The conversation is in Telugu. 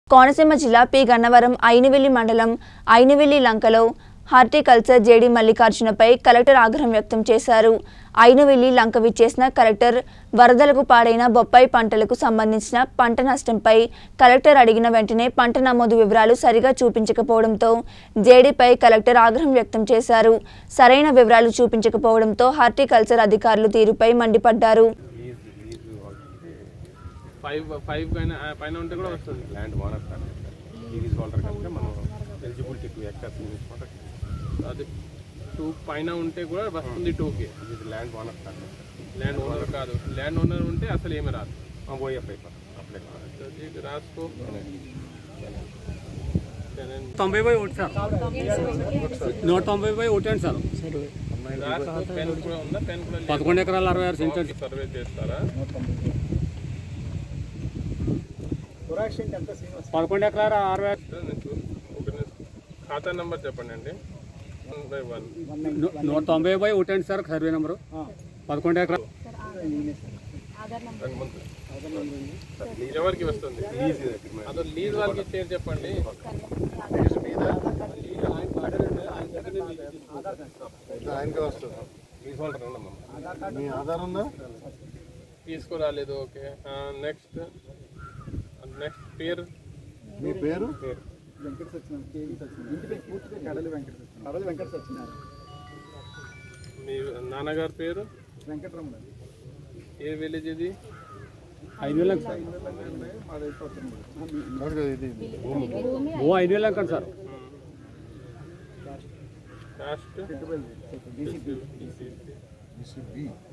కోనసీమ జిల్లా పి గన్నవరం ఐనవెల్లి మండలం ఐనవెల్లి లంకలో హార్టికల్చర్ జేడి మల్లికార్జునపై కలెక్టర్ ఆగ్రహం వ్యక్తం చేశారు ఐనవెల్లి లంక విచ్చేసిన కలెక్టర్ వరదలకు పాడైన బొప్పాయి పంటలకు సంబంధించిన పంట నష్టంపై కలెక్టర్ అడిగిన వెంటనే పంట నమోదు వివరాలు సరిగా చూపించకపోవడంతో జేడీపై కలెక్టర్ ఆగ్రహం వ్యక్తం చేశారు సరైన వివరాలు చూపించకపోవడంతో హార్టికల్చర్ అధికారులు తీరుపై మండిపడ్డారు ఫైవ్ ఫైవ్ పైన పైన ఉంటే కూడా వస్తుంది land owner sir series holder కనుక మనం ఎలిజిబిలిటీ టూ ఎకర్స్ తీసుకుంటే అది టూ పైన ఉంటే కూడా వస్తుంది టూకి ఇది land owner sir land owner కాదు ల్యాండ్ ఓనర్ ఉంటే అసలు ఏమి రాదు ఓఎఫ్ అయిపోతుంది అప్లై అది రాసుకో సెవెన్ తొంభై బై ఒకటి సార్ నూట తొంభై బై ఒకటి అండి సార్ రాసుకో పెన్ కూడా ఉందా పెన్ కూడా లేదు. పదకొండు ఎకరాలు అరవై ఆరు సెంటర్ సర్వే చేస్తారా పదకొండు ఎకరాలు అరవై ఆరు నేను చూ- ఒక నిమిషం. ఖాతా నెంబర్ చెప్పండి అండి వన్ బై వన్ ను- నూట తొంభై బై ఒకటి అండి సార్ సర్వే నెంబరు పదకొండు ఎకరాలు ఎవరికి వస్తుంది అదో లీజ్ వాళ్ళకి ఇచ్చేది చెప్పండి ఆయనకే వస్తుంది లీజ్ హోల్డర్ ఉండమ్మా మీ ఆధార్ ఉందా తీసుకురాలేదు ఓకే నెక్స్ట్ నెక్స్ట్ పేరు మీ పేరు వెంకట సత్యనారాయణ కేవీ సత్యనారాయణ ఇంటి పేరు పూర్తిగా కడలి వెంకట సత్యనారాయణ కడలి వెంకట సత్యనారాయణ మీ నాన్నగారి పేరు వెంకటరమణ ఏ విలేజ్ ఇది ఐదు వేలు అండి సార్ మాది ఇది ఓ ఐదు వేలు అంకండి సార్ కాస్ట్ డీసీపీ బి